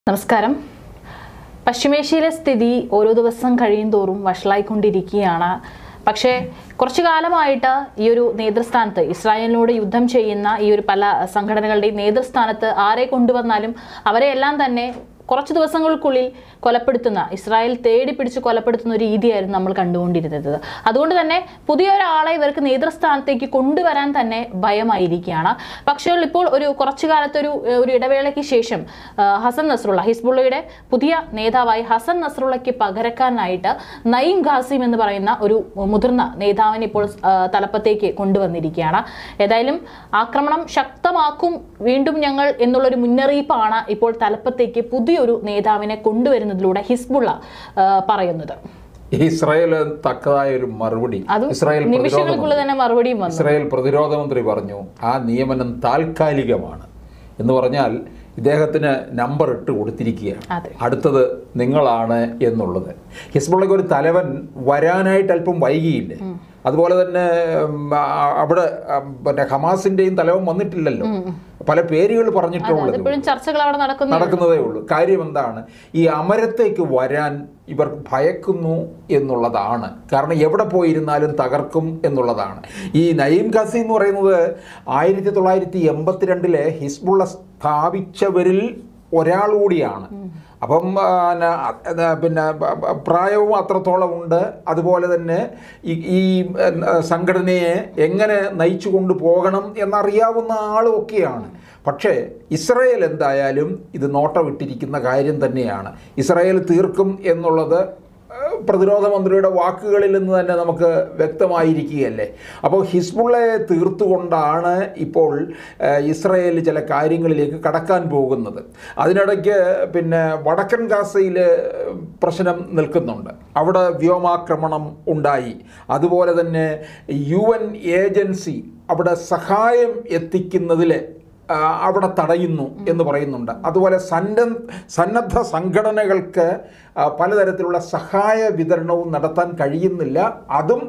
നമസ്കാരം പശ്ചിമേഷ്യയിലെ സ്ഥിതി ഓരോ ദിവസം കഴിയും തോറും വഷളായിക്കൊണ്ടിരിക്കുകയാണ് പക്ഷേ കുറച്ചു കാലമായിട്ട് ഈ ഒരു നേതൃസ്ഥാനത്ത് ഇസ്രായേലിനോട് യുദ്ധം ചെയ്യുന്ന ഈ ഒരു പല സംഘടനകളുടെയും നേതൃസ്ഥാനത്ത് ആരെ കൊണ്ടുവന്നാലും അവരെ എല്ലാം തന്നെ കുറച്ച് ദിവസങ്ങൾക്കുള്ളിൽ കൊലപ്പെടുത്തുന്ന ഇസ്രായേൽ തേടി പിടിച്ച് കൊലപ്പെടുത്തുന്ന ഒരു രീതിയായിരുന്നു നമ്മൾ കണ്ടുകൊണ്ടിരുന്നത് അതുകൊണ്ട് തന്നെ പുതിയ ഒരാളെ ഇവർക്ക് നേതൃസ്ഥാനത്തേക്ക് കൊണ്ടുവരാൻ തന്നെ ഭയമായിരിക്കുകയാണ് പക്ഷേ ഇപ്പോൾ ഒരു കുറച്ചു കാലത്തെ ഒരു ഒരു ഇടവേളയ്ക്ക് ശേഷം ആ, ഹസൻ നസ്രുള്ള ഹിസ്ബുള്ളയുടെ പുതിയ നേതാവായി ഹസൻ നസ്രുള്ളയ്ക്ക് പകരക്കാരനായിട്ട് നയിം ഖാസിം എന്ന് പറയുന്ന ഒരു മുതിർന്ന നേതാവിനെ ഇപ്പോൾ ആ, തലപ്പത്തേക്ക് കൊണ്ടുവന്നിരിക്കുകയാണ് ഏതായാലും ആക്രമണം ശക്തമാക്കും വീണ്ടും ഞങ്ങൾ എന്നുള്ളൊരു മുന്നറിയിപ്പാണ് ഇപ്പോൾ തലപ്പത്തേക്ക് പുതിയൊരു നേതാവിനെ കൊണ്ടുവരുന്നതിലൂടെ ഹിസ്ബുള്ള ആ, പറയുന്നത് ഇസ്രായേൽ തക്കതായ ഒരു മറുപടി അതും ഇസ്രായേൽ പ്രതിരോധ നിമിഷങ്ങൾക്കുള്ളിൽ തന്നെ മറുപടിയും വന്നു ഇസ്രായേൽ പ്രതിരോധ മന്ത്രി പറഞ്ഞു ആ നിയമനം താൽക്കാലികമാണ് എന്ന് പറഞ്ഞാൽ ഇദ്ദേഹത്തിന് നമ്പർ ഇട്ട് കൊടുത്തിരിക്കുകയാണ് അതെ അടുത്തത് നിങ്ങളാണ് എന്നുള്ളത് ഹിസ്ബുള്ളക്ക് ഒരു തലവൻ വരാനായിട്ട് അല്പം വൈകിയില്ലേ അതുപോലെ തന്നെ ഉം, ആ- അവിടെ ഉം, പിന്നെ ഹമാസിന്റെയും തലവൻ വന്നിട്ടില്ലല്ലോ പല പേരുകൾ പറഞ്ഞിട്ടുള്ളത് ഇപ്പോഴും ചർച്ചകൾ അവിടെ നടക്കുന്നു നടക്കുന്നതേ ഉള്ളൂ കാര്യം എന്താണ് ഈ അമരത്തേക്ക് വരാൻ ഇവർ ഭയക്കുന്നു എന്നുള്ളതാണ് കാരണം എവിടെ പോയിരുന്നാലും തകർക്കും എന്നുള്ളതാണ് ഈ നയീം ഖസി എന്ന് പറയുന്നത് ആയിരത്തി തൊള്ളായിരത്തി എൺപത്തിരണ്ടിലെ ഹിസ്ബുള്ള സ്ഥാപിച്ചവരിൽ ഒരാൾ കൂടിയാണ് അപ്പം ആ, ന- അത് പിന്നെ ബ- ബ- പ്രായവും അത്രത്തോളം ഉണ്ട് അതുപോലെ തന്നെ ഈ ഈ ആ, സംഘടനയെ എങ്ങനെ നയിച്ചു കൊണ്ടുപോകണം എന്നറിയാവുന്ന ആളും ഒക്കെയാണ് പക്ഷേ ഇസ്രയേൽ എന്തായാലും ഇത് നോട്ടമിട്ടിരിക്കുന്ന കാര്യം തന്നെയാണ് ഇസ്രയേൽ തീർക്കും എന്നുള്ളത് ഏഹ്, പ്രതിരോധ മന്ത്രിയുടെ വാക്കുകളിൽ നിന്ന് തന്നെ നമുക്ക് വ്യക്തമായിരിക്കുകയല്ലേ അപ്പോൾ ഹിസ്ബുള്ളയെ തീർത്തുകൊണ്ടാണ് ഇപ്പോൾ ഏഹ്, ഇസ്രയേൽ ചില കാര്യങ്ങളിലേക്ക് കടക്കാൻ പോകുന്നത് അതിനിടയ്ക്ക് പിന്നെ വടക്കൻ ഗാസയിൽ പ്രശ്നം നിൽക്കുന്നുണ്ട് അവിടെ വ്യോമാക്രമണം ഉണ്ടായി അതുപോലെ തന്നെ യു എൻ ഏജൻസി അവിടെ സഹായം എത്തിക്കുന്നതിൽ ആ, അവിടെ തടയുന്നു എന്ന് പറയുന്നുണ്ട് അതുപോലെ സന്ന സന്നദ്ധ സംഘടനകൾക്ക് ആ, പലതരത്തിലുള്ള സഹായ വിതരണവും നടത്താൻ കഴിയുന്നില്ല അതും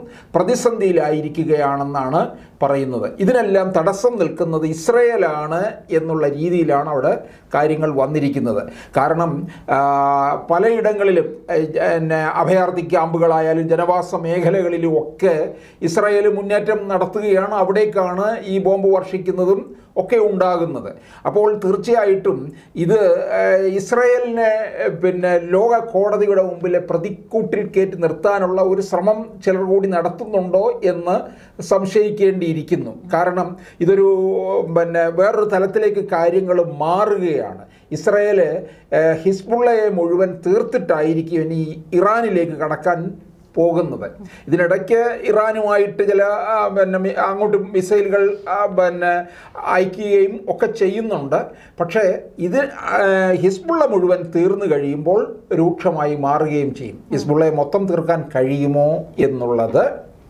പ്രതിസന്ധിയിലായിരിക്കുകയാണെന്നാണ് പറയുന്നത് ഇതിനെല്ലാം തടസ്സം നിൽക്കുന്നത് ഇസ്രയേലാണ് എന്നുള്ള രീതിയിലാണ് അവിടെ കാര്യങ്ങൾ വന്നിരിക്കുന്നത് കാരണം ആ, പലയിടങ്ങളിലും ഏ, പിന്നെ അഭയാർത്ഥി ക്യാമ്പുകളായാലും ജനവാസ മേഖലകളിലും ഒക്കെ ഇസ്രായേൽ മുന്നേറ്റം നടത്തുകയാണ് അവിടേക്കാണ് ഈ ബോംബ് വർഷിക്കുന്നതും ഒക്കെ ഉണ്ടാകുന്നത് അപ്പോൾ തീർച്ചയായിട്ടും ഇത് ഏഹ്, ഇസ്രായേലിനെ ഏഹ്, പിന്നെ ലോക കോടതിയുടെ മുമ്പിലെ പ്രതിക്കൂട്ടിൽ കയറ്റി നിർത്താനുള്ള ഒരു ശ്രമം ചിലർ കൂടി നടത്തുന്നുണ്ടോ എന്ന് സംശയിക്കേണ്ടിയിരിക്കുന്നു കാരണം ഇതൊരു പിന്നെ വേറൊരു തലത്തിലേക്ക് കാര്യങ്ങൾ മാറുകയാണ് ഇസ്രായേല് ഏഹ്, ഹിസ്ബുള്ളയെ മുഴുവൻ തീർത്തിട്ടായിരിക്കും ഇനി ഇറാനിലേക്ക് കടക്കാൻ പോകുന്നത് ഇതിനിടയ്ക്ക് ഇറാനുമായിട്ട് ചില ആ, പിന്നെ മി- അങ്ങോട്ട് മിസൈലുകൾ ആ, പിന്നെ അയക്കുകയും ഒക്കെ ചെയ്യുന്നുണ്ട് പക്ഷേ ഇത് ആ, ഹിസ്ബുള്ള മുഴുവൻ തീർന്നു കഴിയുമ്പോൾ രൂക്ഷമായി മാറുകയും ചെയ്യും ഹിസ്ബുള്ളയെ മൊത്തം തീർക്കാൻ കഴിയുമോ എന്നുള്ളത്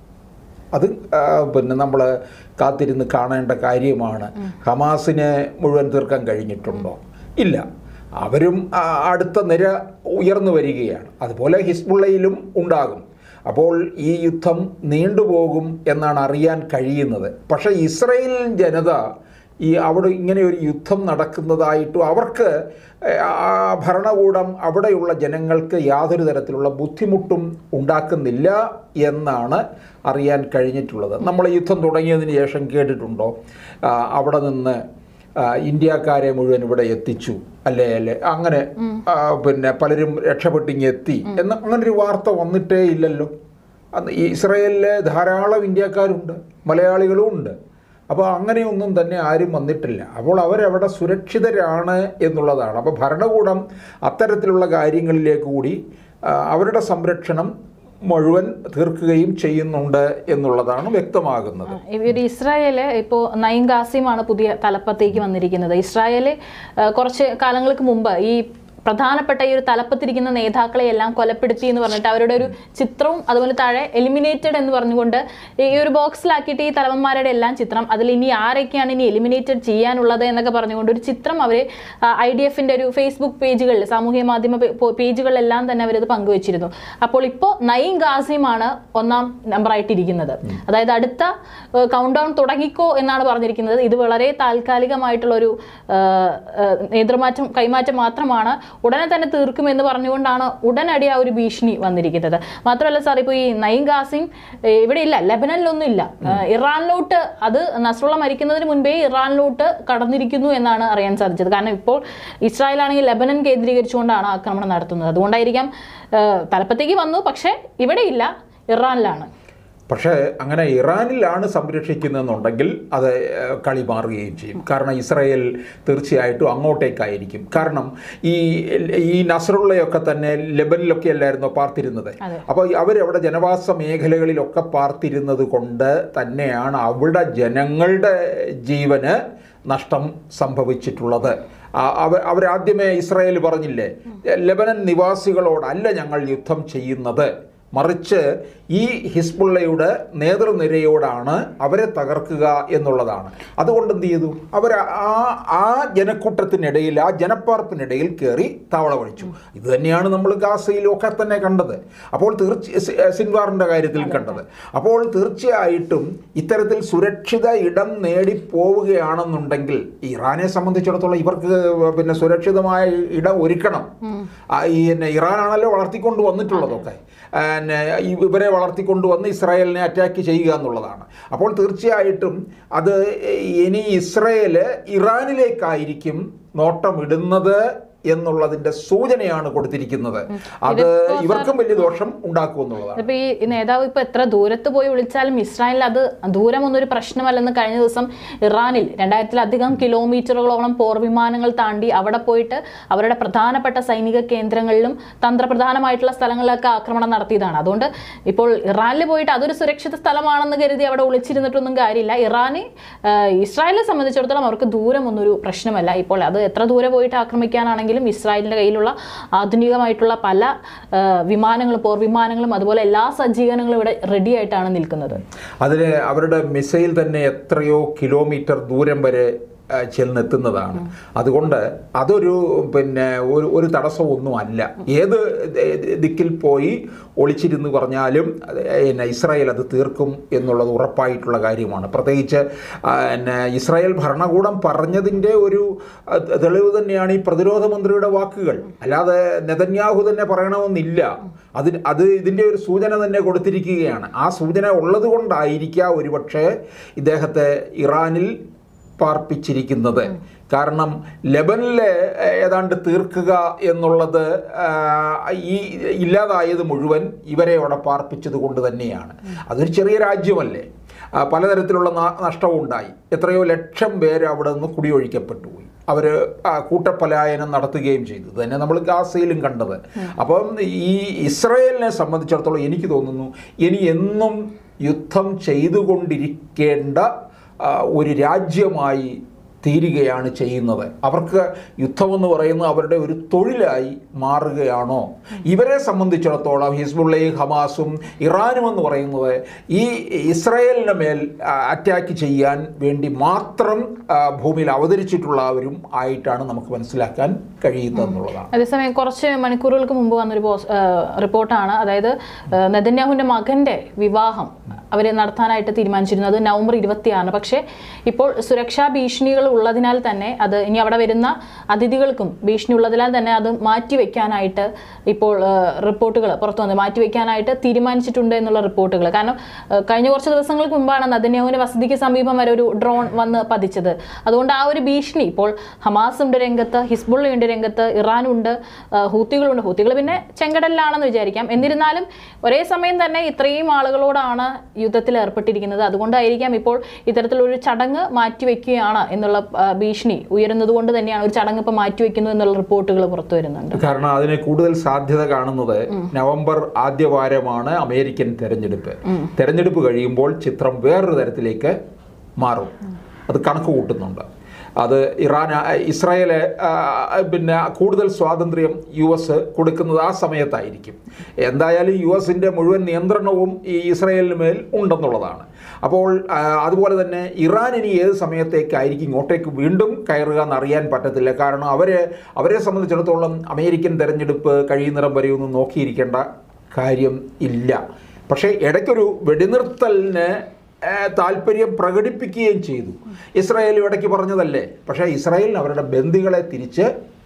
അത് ആ, പിന്നെ നമ്മൾ കാത്തിരുന്ന് കാണേണ്ട കാര്യമാണ് ഹമാസിനെ മുഴുവൻ തീർക്കാൻ കഴിഞ്ഞിട്ടുണ്ടോ ഇല്ല അവരും ആ, അടുത്ത നിര ഉയർന്നു വരികയാണ് അതുപോലെ ഹിസ്ബുള്ളയിലും ഉണ്ടാകും അപ്പോൾ ഈ യുദ്ധം നീണ്ടുപോകും എന്നാണ് അറിയാൻ കഴിയുന്നത് പക്ഷേ ഇസ്രയേൽ ജനത ഈ അവിടെ ഇങ്ങനെ ഒരു യുദ്ധം നടക്കുന്നതായിട്ടും അവർക്ക് ഏഹ്, ആ ഭരണകൂടം അവിടെയുള്ള ജനങ്ങൾക്ക് യാതൊരു തരത്തിലുള്ള ബുദ്ധിമുട്ടും ഉണ്ടാക്കുന്നില്ല എന്നാണ് അറിയാൻ കഴിഞ്ഞിട്ടുള്ളത് നമ്മൾ യുദ്ധം തുടങ്ങിയതിന് ശേഷം കേട്ടിട്ടുണ്ടോ ആ, അവിടെ നിന്ന് ആ, ഇന്ത്യക്കാരെ മുഴുവൻ ഇവിടെ എത്തിച്ചു അല്ലേ അല്ലേ അങ്ങനെ ആ, പിന്നെ പലരും രക്ഷപ്പെട്ടിങ്ങ് എത്തി എന്ന് അങ്ങനെ ഒരു വാർത്ത വന്നിട്ടേ ഇല്ലല്ലോ അന്ന് ഈ ഇസ്രയേലിലെ ധാരാളം ഇന്ത്യക്കാരുണ്ട് മലയാളികളും ഉണ്ട് അപ്പോൾ അങ്ങനെയൊന്നും തന്നെ ആരും വന്നിട്ടില്ല അപ്പോൾ അവരവിടെ സുരക്ഷിതരാണ് എന്നുള്ളതാണ് അപ്പോൾ ഭരണകൂടം അത്തരത്തിലുള്ള കാര്യങ്ങളിലേക്ക് കൂടി ആ, അവരുടെ സംരക്ഷണം മുഴുവൻ തീർക്കുകയും ചെയ്യുന്നുണ്ട് എന്നുള്ളതാണ് വ്യക്തമാകുന്നത് ഇവർ ഇസ്രായേല് ഇപ്പോൾ നയിം ഖാസിമാണ് പുതിയ തലപ്പത്തേക്ക് വന്നിരിക്കുന്നത് ഇസ്രായേല് ആ, കുറച്ച് കാലങ്ങൾക്ക് മുമ്പ് ഈ പ്രധാനപ്പെട്ട ഈ ഒരു തലപ്പത്തിരിക്കുന്ന നേതാക്കളെ എല്ലാം കൊലപ്പെടുത്തി എന്ന് പറഞ്ഞിട്ട് അവരുടെ ഒരു ചിത്രവും അതുപോലെ താഴെ എലിമിനേറ്റഡ് എന്ന് പറഞ്ഞുകൊണ്ട് ഈ ഒരു ബോക്സിലാക്കിയിട്ട് ഈ തലവന്മാരുടെ എല്ലാം ചിത്രം അതിൽ ഇനി ആരൊക്കെയാണ് ഇനി എലിമിനേറ്റഡ് ചെയ്യാനുള്ളത് എന്നൊക്കെ പറഞ്ഞുകൊണ്ട് ഒരു ചിത്രം അവർ ഐ ഡി എഫിന്റെ ഒരു ഫേസ്ബുക്ക് പേജുകളിൽ സാമൂഹ്യ മാധ്യമ പേ- പോ- പേജുകളിലെല്ലാം തന്നെ അവരത് പങ്കുവച്ചിരുന്നു അപ്പോൾ ഇപ്പോൾ നയീം ഖാസിമാണ് ഒന്നാം നമ്പറായിട്ടിരിക്കുന്നത് അതായത് അടുത്ത കൗണ്ട് ഡൗൺ തുടങ്ങിക്കോ എന്നാണ് പറഞ്ഞിരിക്കുന്നത് ഇത് വളരെ താൽക്കാലികമായിട്ടുള്ള ഒരു ആ, ആ, നേതൃമാറ്റം കൈമാറ്റം മാത്രമാണ് ഉടനെ തന്നെ തീർക്കുമെന്ന് പറഞ്ഞുകൊണ്ടാണ് ഉടനടി ആ ഒരു ഭീഷണി വന്നിരിക്കുന്നത് മാത്രമല്ല സാർ ഇപ്പോൾ ഈ നയിം ഖാസിം ഏഹ്, ഇവിടെ ഇല്ല ലെബനനിലൊന്നും ഇല്ല ഏഹ്, ഇറാനിലോട്ട് അത് നസ്രുള്ള മരിക്കുന്നതിന് മുൻപേ ഇറാനിലോട്ട് കടന്നിരിക്കുന്നു എന്നാണ് അറിയാൻ സാധിച്ചത് കാരണം ഇപ്പോൾ ഇസ്രായേൽ ആണെങ്കിൽ ലെബനൻ കേന്ദ്രീകരിച്ചുകൊണ്ടാണ് ആക്രമണം നടത്തുന്നത് അതുകൊണ്ടായിരിക്കാം ഏഹ്, തലപ്പത്തേക്ക് വന്നു പക്ഷേ ഇവിടെ ഇല്ല ഇറാനിലാണ് പക്ഷേ അങ്ങനെ ഇറാനിലാണ് സംരക്ഷിക്കുന്നതെന്നുണ്ടെങ്കിൽ അത് ഏഹ്, കളി മാറുകയും ചെയ്യും കാരണം ഇസ്രായേൽ തീർച്ചയായിട്ടും അങ്ങോട്ടേക്കായിരിക്കും കാരണം ഈ ഈ നസറുള്ളയൊക്കെ തന്നെ ലെബനിലൊക്കെ അല്ലായിരുന്നോ പാർത്തിരുന്നത് അതെ. അപ്പോൾ അവരവിടെ ജനവാസ മേഖലകളിലൊക്കെ പാർത്തിരുന്നത് കൊണ്ട് തന്നെയാണ് അവിടെ ജനങ്ങളുടെ ജീവന് നഷ്ടം സംഭവിച്ചിട്ടുള്ളത് ആ- അവ അവരാദ്യമേ ഇസ്രായേൽ പറഞ്ഞില്ലേ ലെബനൻ നിവാസികളോടല്ല ഞങ്ങൾ യുദ്ധം ചെയ്യുന്നത് മറിച്ച് ഈ ഹിസ്ബുള്ളയുടെ നേതൃനിരയോടാണ് അവരെ തകർക്കുക എന്നുള്ളതാണ് അതുകൊണ്ട് എന്ത് ചെയ്തു അവർ ആ ആ ജനക്കൂട്ടത്തിനിടയിൽ ആ ജനപ്പാർപ്പിനിടയിൽ കയറി താവള വഴിച്ചു ഇത് തന്നെയാണ് നമ്മൾ ഗാസയിലും ഒക്കെ തന്നെ കണ്ടത് അപ്പോൾ തീർച്ച സി- സിൻവാറിൻ്റെ കാര്യത്തിൽ കണ്ടത് അപ്പോൾ തീർച്ചയായിട്ടും ഇത്തരത്തിൽ സുരക്ഷിത ഇടം നേടി പോവുകയാണെന്നുണ്ടെങ്കിൽ ഇറാനെ സംബന്ധിച്ചിടത്തോളം ഇവർക്ക് പിന്നെ സുരക്ഷിതമായ ഇടം ഒരുക്കണം ആ, ഈ പിന്നെ ഇറാനാണല്ലോ വളർത്തിക്കൊണ്ട് വന്നിട്ടുള്ളതൊക്കെ പിന്നെ ഈ ഇവരെ വളർത്തിക്കൊണ്ട് വന്ന് ഇസ്രായേലിനെ അറ്റാക്ക് ചെയ്യുക എന്നുള്ളതാണ് അപ്പോൾ തീർച്ചയായിട്ടും അത് ഇനി ഇസ്രായേൽ ഇറാനിലേക്കായിരിക്കും നോട്ടമിടുന്നത് എന്നുള്ളതിന്റെ സൂചനയാണ് കൊടുത്തിരിക്കുന്നത് അത് ഇവർക്കും വലിയ ദോഷം ഉണ്ടാക്കുമെന്നുള്ളതാണ് ഇപ്പൊ ഈ നേതാവ് ഇപ്പൊ എത്ര ദൂരത്ത് പോയി വിളിച്ചാലും ഇസ്രായേലിൽ അത് ദൂരമൊന്നൊരു പ്രശ്നമല്ലെന്ന് കഴിഞ്ഞ ദിവസം ഇറാനിൽ രണ്ടായിരത്തിലധികം കിലോമീറ്ററുകളോളം പോർ വിമാനങ്ങൾ താണ്ടി അവിടെ പോയിട്ട് അവരുടെ പ്രധാനപ്പെട്ട സൈനിക കേന്ദ്രങ്ങളിലും തന്ത്രപ്രധാനമായിട്ടുള്ള സ്ഥലങ്ങളിലൊക്കെ ആക്രമണം നടത്തിയതാണ് അതുകൊണ്ട് ഇപ്പോൾ ഇറാനിൽ പോയിട്ട് അതൊരു സുരക്ഷിത സ്ഥലമാണെന്ന് കരുതി അവിടെ ഒളിച്ചിരുന്നിട്ടൊന്നും കാര്യമില്ല ഇറാന് ആഹ്, ഇസ്രായേലിനെ സംബന്ധിച്ചിടത്തോളം അവർക്ക് ദൂരമൊന്നൊരു പ്രശ്നമല്ല ഇപ്പോൾ അത് എത്ര ദൂരെ പോയിട്ട് ആക്രമിക്കാനാണെങ്കിലും ഇസ്രായേലിന്റെ കയ്യിലുള്ള ആധുനികമായിട്ടുള്ള പല ആഹ്, വിമാനങ്ങളും പോർ വിമാനങ്ങളും അതുപോലെ എല്ലാ സജ്ജീകരണങ്ങളും ഇവിടെ റെഡി ആയിട്ടാണ് നിൽക്കുന്നത് അതിന് അവരുടെ മിസൈൽ തന്നെ എത്രയോ കിലോമീറ്റർ ദൂരം വരെ ആ, ചെന്നെത്തുന്നതാണ് അതുകൊണ്ട് അതൊരു പിന്നെ ഒരു ഒരു തടസ്സമൊന്നും അല്ല ഏത് ദ- ദിക്കിൽ പോയി ഒളിച്ചിരുന്ന് പറഞ്ഞാലും അത് പിന്നെ ഇസ്രായേൽ അത് തീർക്കും എന്നുള്ളത് ഉറപ്പായിട്ടുള്ള കാര്യമാണ് പ്രത്യേകിച്ച് ആ, പിന്നെ ഇസ്രായേൽ ഭരണകൂടം പറഞ്ഞതിൻ്റെ ഒരു ആ, തെളിവ് തന്നെയാണ് ഈ പ്രതിരോധ മന്ത്രിയുടെ വാക്കുകൾ അല്ലാതെ നെതന്യാഹു തന്നെ പറയണമെന്നില്ല അതിന് അത് ഇതിൻ്റെ ഒരു സൂചന തന്നെ കൊടുത്തിരിക്കുകയാണ് ആ സൂചന ഉള്ളത് കൊണ്ടായിരിക്കാം ഒരുപക്ഷെ ഇദ്ദേഹത്തെ ഇറാനിൽ പാർപ്പിച്ചിരിക്കുന്നത് കാരണം ലെബനിലെ ഏഹ്, ഏതാണ്ട് തീർക്കുക എന്നുള്ളത് ആഹ്, ഈ ഇല്ലാതായത് മുഴുവൻ ഇവരെ അവിടെ പാർപ്പിച്ചത് കൊണ്ട് തന്നെയാണ് അതൊരു ചെറിയ രാജ്യമല്ലേ ആ, പലതരത്തിലുള്ള ന- നഷ്ടവും ഉണ്ടായി എത്രയോ ലക്ഷം പേര് അവിടെ നിന്ന് കുടിയൊഴിക്കപ്പെട്ടു പോയി അവർ കൂട്ടപ്പലായനം നടത്തുകയും ചെയ്തു ഇത് തന്നെ നമ്മൾ ഗാസയിലും കണ്ടത് അപ്പം ഈ ഇസ്രയേലിനെ സംബന്ധിച്ചിടത്തോളം എനിക്ക് തോന്നുന്നു ഇനി എന്നും യുദ്ധം ചെയ്തുകൊണ്ടിരിക്കേണ്ട ആ, ഒരു രാജ്യമായി തീരുകയാണ് ചെയ്യുന്നത് അവർക്ക് യുദ്ധമെന്ന് പറയുന്നത് അവരുടെ ഒരു തൊഴിലായി മാറുകയാണോ ഇവരെ സംബന്ധിച്ചിടത്തോളം ഹിസ്ബുള്ളയും ഹമാസും ഇറാനും എന്ന് പറയുന്നത് ഈ ഇസ്രായേലിന് മേൽ ആ, അറ്റാക്ക് ചെയ്യാൻ വേണ്ടി മാത്രം ആ, ഭൂമിയിൽ അവതരിച്ചിട്ടുള്ളവരും ആയിട്ടാണ് നമുക്ക് മനസ്സിലാക്കാൻ കഴിയുന്നത് എന്നുള്ളതാണ് അതേസമയം കുറച്ച് മണിക്കൂറുകൾക്ക് മുമ്പ് വന്നൊരു പോസ് ഏഹ് റിപ്പോർട്ടാണ് അതായത് ഏഹ് നെതന്യാഹുവിന്റെ മകന്റെ വിവാഹം അവർ നടത്താനായിട്ട് തീരുമാനിച്ചിരുന്നത് നവംബർ ഇരുപത്തിയാറിന് പക്ഷേ ഇപ്പോൾ സുരക്ഷാ ഭീഷണികൾ ഉള്ളതിനാൽ തന്നെ അത് ഇനി അവിടെ വരുന്ന അതിഥികൾക്കും ഭീഷണി ഉള്ളതിനാൽ തന്നെ അത് മാറ്റിവെക്കാനായിട്ട് ഇപ്പോൾ റിപ്പോർട്ടുകൾ പുറത്തു വന്നത് മാറ്റിവെക്കാനായിട്ട് തീരുമാനിച്ചിട്ടുണ്ട് എന്നുള്ള റിപ്പോർട്ടുകൾ കാരണം ഏഹ് കഴിഞ്ഞ കുറച്ച് ദിവസങ്ങൾക്ക് മുമ്പാണ് നെതന്യാഹുവിന്റെ വസതിക്ക് സമീപം വരെ ഒരു ഡ്രോൺ വന്ന് പതിച്ചത് അതുകൊണ്ട് ആ ഒരു ഭീഷണി ഇപ്പോൾ ഹമാസ് ഉണ്ട് രംഗത്ത് ഹിസ്ബുള്ളയുണ്ട് രംഗത്ത് ഇറാനുണ്ട് ആ, ഹൂത്തികളുണ്ട് ഹൂത്തികൾ പിന്നെ ചെങ്കടലിലാണെന്ന് വിചാരിക്കാം എന്നിരുന്നാലും ഒരേ സമയം തന്നെ ഇത്രയും ആളുകളോടാണ് യുദ്ധത്തിൽ ഏർപ്പെട്ടിരിക്കുന്നത് അതുകൊണ്ടായിരിക്കാം ഇപ്പോൾ ഇത്തരത്തിലൊരു ചടങ്ങ് മാറ്റിവെക്കുകയാണ് എന്നുള്ള ആ, ഭീഷണി ഉയരുന്നത് കൊണ്ട് തന്നെയാണ് ഒരു ചടങ്ങ് ഇപ്പോൾ മാറ്റിവെക്കുന്നു എന്നുള്ള റിപ്പോർട്ടുകൾ പുറത്തു വരുന്നുണ്ട് കാരണം അതിന് കൂടുതൽ സാധ്യത കാണുന്നത് നവംബർ ആദ്യവാരമാണ് അമേരിക്കൻ തെരഞ്ഞെടുപ്പ് തെരഞ്ഞെടുപ്പ് കഴിയുമ്പോൾ ചിത്രം വേറൊരു തരത്തിലേക്ക് മാറും അത് കണക്ക് കൂട്ടുന്നുണ്ട് അത് ഇറാൻ ഇസ്രായേല് ആ, പിന്നെ കൂടുതൽ സ്വാതന്ത്ര്യം യു എസ് കൊടുക്കുന്നത് ആ സമയത്തായിരിക്കും എന്തായാലും യു എസിൻ്റെ മുഴുവൻ നിയന്ത്രണവും ഈ ഇസ്രായേലിന് മേൽ ഉണ്ടെന്നുള്ളതാണ് അപ്പോൾ ആ, അതുപോലെ തന്നെ ഇറാൻ ഇനി ഏത് സമയത്തേക്കായിരിക്കും ഇങ്ങോട്ടേക്ക് വീണ്ടും കയറുക എന്നറിയാൻ പറ്റത്തില്ല കാരണം അവർ അവരെ സംബന്ധിച്ചിടത്തോളം അമേരിക്കൻ തെരഞ്ഞെടുപ്പ് കഴിയുന്നിടം വരെ ഒന്നും നോക്കിയിരിക്കേണ്ട കാര്യം ഇല്ല പക്ഷേ ഇടയ്ക്കൊരു വെടിനിർത്തലിന് ആ, താല്പര്യം പ്രകടിപ്പിക്കുകയും ചെയ്തു ഇസ്രായേൽ ഇടയ്ക്ക് പറഞ്ഞതല്ലേ പക്ഷേ ഇസ്രായേലിന് അവരുടെ ബന്ദികളെ തിരിച്ച്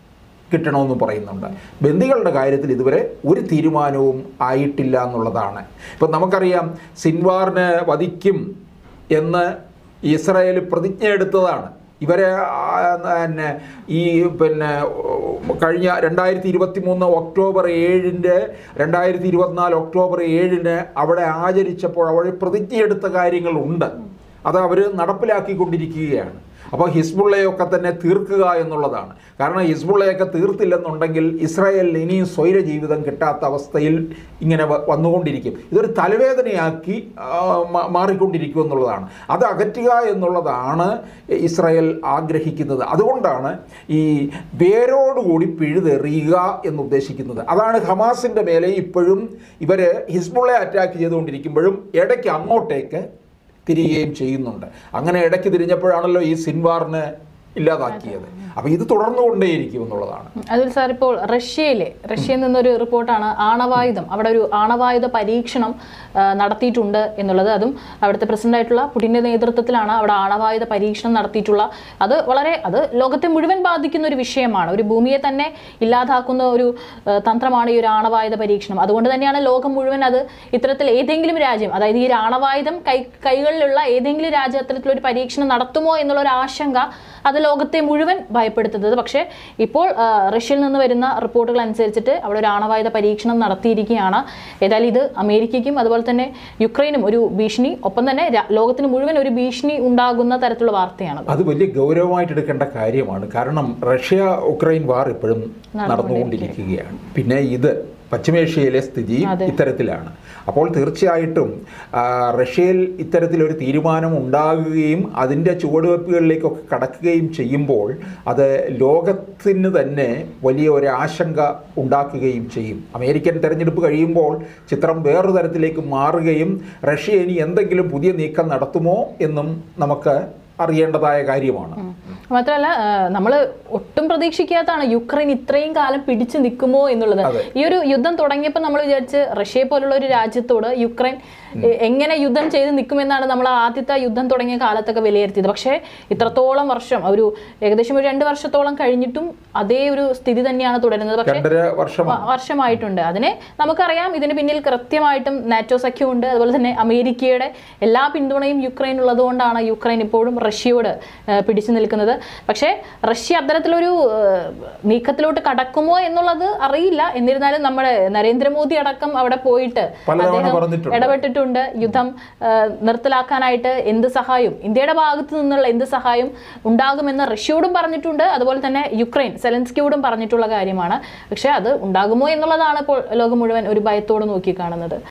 കിട്ടണമെന്ന് പറയുന്നുണ്ട് ബന്ദികളുടെ കാര്യത്തിൽ ഇതുവരെ ഒരു തീരുമാനവും ആയിട്ടില്ല എന്നുള്ളതാണ് ഇപ്പം നമുക്കറിയാം സിൻവാറിനെ വധിക്കും എന്ന് ഇസ്രായേൽ പ്രതിജ്ഞ എടുത്തതാണ് ഇവരെ ആ, പിന്നെ ഈ പിന്നെ കഴിഞ്ഞ രണ്ടായിരത്തി ഇരുപത്തി മൂന്ന് ഒക്ടോബർ ഏഴിൻ്റെ രണ്ടായിരത്തി ഇരുപത്തിനാല് ഒക്ടോബർ ഏഴിന് അവിടെ ആചരിച്ചപ്പോൾ അവിടെ പ്രതിജ്ഞയെടുത്ത കാര്യങ്ങളുണ്ട് അത് അവർ നടപ്പിലാക്കിക്കൊണ്ടിരിക്കുകയാണ് അപ്പോൾ ഹിസ്ബുള്ളയൊക്കെ തന്നെ തീർക്കുക എന്നുള്ളതാണ് കാരണം ഹിസ്ബുള്ളയൊക്കെ തീർത്തില്ലെന്നുണ്ടെങ്കിൽ ഇസ്രായേലിന് ഇനിയും സ്വൈര ജീവിതം കിട്ടാത്ത അവസ്ഥയിൽ ഇങ്ങനെ വ- വന്നുകൊണ്ടിരിക്കും ഇതൊരു തലവേദനയാക്കി ആ, മാ- മാറിക്കൊണ്ടിരിക്കും എന്നുള്ളതാണ് അത് അകറ്റുക എന്നുള്ളതാണ് ഇസ്രായേൽ ആഗ്രഹിക്കുന്നത് അതുകൊണ്ടാണ് ഈ വേരോടുകൂടി പിഴുതെറിയുക എന്ന് ഉദ്ദേശിക്കുന്നത് അതാണ് ഹമാസിൻ്റെ മേലെ ഇപ്പോഴും ഇവർ ഹിസ്ബുള്ളയെ അറ്റാക്ക് ചെയ്തുകൊണ്ടിരിക്കുമ്പോഴും ഇടയ്ക്ക് അങ്ങോട്ടേക്ക് തിരികുകയും ചെയ്യുന്നുണ്ട് അങ്ങനെ ഇടയ്ക്ക് തിരിഞ്ഞപ്പോഴാണല്ലോ ഈ സിൻവാറിനെ ഇല്ലാതാക്കിയത് അപ്പോൾ ഇത് തുടർന്നുകൊണ്ടേയിരിക്കും എന്നുള്ളതാണ് അതിൽ സാർ ഇപ്പോൾ റഷ്യയിലെ റഷ്യയിൽ നിന്നൊരു റിപ്പോർട്ടാണ് ആണവായുധം അവിടെ ഒരു ആണവായുധ പരീക്ഷണം ആ, നടത്തിയിട്ടുണ്ട് എന്നുള്ളത് അതും അവിടുത്തെ പ്രസിഡന്റ് ആയിട്ടുള്ള പുടിന്റെ നേതൃത്വത്തിലാണ് അവിടെ ആണവായുധ പരീക്ഷണം നടത്തിയിട്ടുള്ള അത് വളരെ അത് ലോകത്തെ മുഴുവൻ ബാധിക്കുന്ന ഒരു വിഷയമാണ് ഒരു ഭൂമിയെ തന്നെ ഇല്ലാതാക്കുന്ന ഒരു ആ, തന്ത്രമാണ് ഈ ഒരു ആണവായുധ പരീക്ഷണം അതുകൊണ്ട് തന്നെയാണ് ലോകം മുഴുവൻ അത് ഇത്തരത്തിൽ ഏതെങ്കിലും രാജ്യം അതായത് ഈ ഒരു ആണവായുധം കൈ കൈകളിലുള്ള ഏതെങ്കിലും രാജ്യം അത്തരത്തിലൊരു പരീക്ഷണം നടത്തുമോ എന്നുള്ള ഒരു ആശങ്ക അത് ലോകത്തെ മുഴുവൻ ഭയപ്പെടുത്തുന്നത് പക്ഷേ ഇപ്പോൾ ആ, റഷ്യയിൽ നിന്ന് വരുന്ന റിപ്പോർട്ടുകൾ അനുസരിച്ചിട്ട് അവിടെ ഒരു ആണവായുധ പരീക്ഷണം നടത്തിയിരിക്കുകയാണ് ഏതായാലും ഇത് അമേരിക്കയ്ക്കും അതുപോലെ തന്നെ യുക്രൈനും ഒരു ഭീഷണി ഒപ്പം തന്നെ രാ- ലോകത്തിന് മുഴുവൻ ഒരു ഭീഷണി ഉണ്ടാകുന്ന തരത്തിലുള്ള വാർത്തയാണ് അത് വലിയ ഗൗരവമായിട്ട് എടുക്കേണ്ട കാര്യമാണ് കാരണം റഷ്യ ഉക്രൈൻ വാർ ഇപ്പോഴും നടന്നുകൊണ്ടിരിക്കുകയാണ് പിന്നെ ഇത് പശ്ചിമേഷ്യയിലെ സ്ഥിതി ഇത്തരത്തിലാണ് അപ്പോൾ തീർച്ചയായിട്ടും ആ, റഷ്യയിൽ ഇത്തരത്തിലൊരു തീരുമാനം ഉണ്ടാകുകയും അതിൻ്റെ ചുവടുവയ്പ്പുകളിലേക്കൊക്കെ കടക്കുകയും ചെയ്യുമ്പോൾ അത് ലോകത്തിന് തന്നെ വലിയ ഒരു ആശങ്ക ഉണ്ടാക്കുകയും ചെയ്യും അമേരിക്കൻ തെരഞ്ഞെടുപ്പ് കഴിയുമ്പോൾ ചിത്രം വേറൊരു തരത്തിലേക്ക് മാറുകയും റഷ്യ ഇനി എന്തെങ്കിലും പുതിയ നീക്കം നടത്തുമോ എന്നും നമുക്ക് അറിയേണ്ടതായ കാര്യമാണ് മാത്രമല്ല നമ്മൾ ഒട്ടും പ്രതീക്ഷിക്കാത്തതാണ് യുക്രൈൻ ഇത്രയും കാലം പിടിച്ചു നിൽക്കുമോ എന്നുള്ളത് അതെ. ഈ ഒരു യുദ്ധം തുടങ്ങിയപ്പോൾ നമ്മൾ വിചാരിച്ച് റഷ്യയെ പോലുള്ള ഒരു രാജ്യത്തോട് യുക്രൈൻ എ, എങ്ങനെ യുദ്ധം ചെയ്ത് നിൽക്കുമെന്നാണ് നമ്മൾ ആദ്യത്തെ യുദ്ധം തുടങ്ങിയ കാലത്തൊക്കെ വിലയിരുത്തിയത് പക്ഷേ ഇത്രത്തോളം വർഷം ഒരു ഏകദേശം ഒരു രണ്ട് വർഷത്തോളം കഴിഞ്ഞിട്ടും അതേ ഒരു സ്ഥിതി തന്നെയാണ് തുടരുന്നത് പക്ഷേ രണ്ടര വർഷമാണ് വ- വർഷമായിട്ടുണ്ട് അതിനെ നമുക്കറിയാം ഇതിന് പിന്നിൽ കൃത്യമായിട്ടും നാറ്റോ സഖ്യമുണ്ട് അതുപോലെ തന്നെ അമേരിക്കയുടെ എല്ലാ പിന്തുണയും യുക്രൈൻ ഉള്ളതുകൊണ്ടാണ് യുക്രൈൻ ഇപ്പോഴും റഷ്യയോട് ആ, പിടിച്ചു നിൽക്കുന്നത് പക്ഷേ റഷ്യ അത്തരത്തിലൊരു ആ, നീക്കത്തിലോട്ട് കടക്കുമോ എന്നുള്ളത് അറിയില്ല എന്നിരുന്നാലും നമ്മുടെ നരേന്ദ്രമോദി അടക്കം അവിടെ പോയിട്ട് പലതവണ പറഞ്ഞിട്ടുണ്ട്. ഇടപെട്ടിട്ടുണ്ട് യുദ്ധം ആ, നിർത്തലാക്കാനായിട്ട് എന്ത് സഹായവും ഇന്ത്യയുടെ ഭാഗത്തു നിന്നുള്ള എന്ത് സഹായം ഉണ്ടാകുമെന്ന് റഷ്യയോടും പറഞ്ഞിട്ടുണ്ട് അതുപോലെ തന്നെ യുക്രൈൻ സെലൻസ്കിയോടും പറഞ്ഞിട്ടുള്ള കാര്യമാണ് പക്ഷേ അത് ഉണ്ടാകുമോ എന്നുള്ളതാണ് ഇപ്പോൾ ലോകം മുഴുവൻ ഒരു ഭയത്തോട് നോക്കി കാണുന്നത്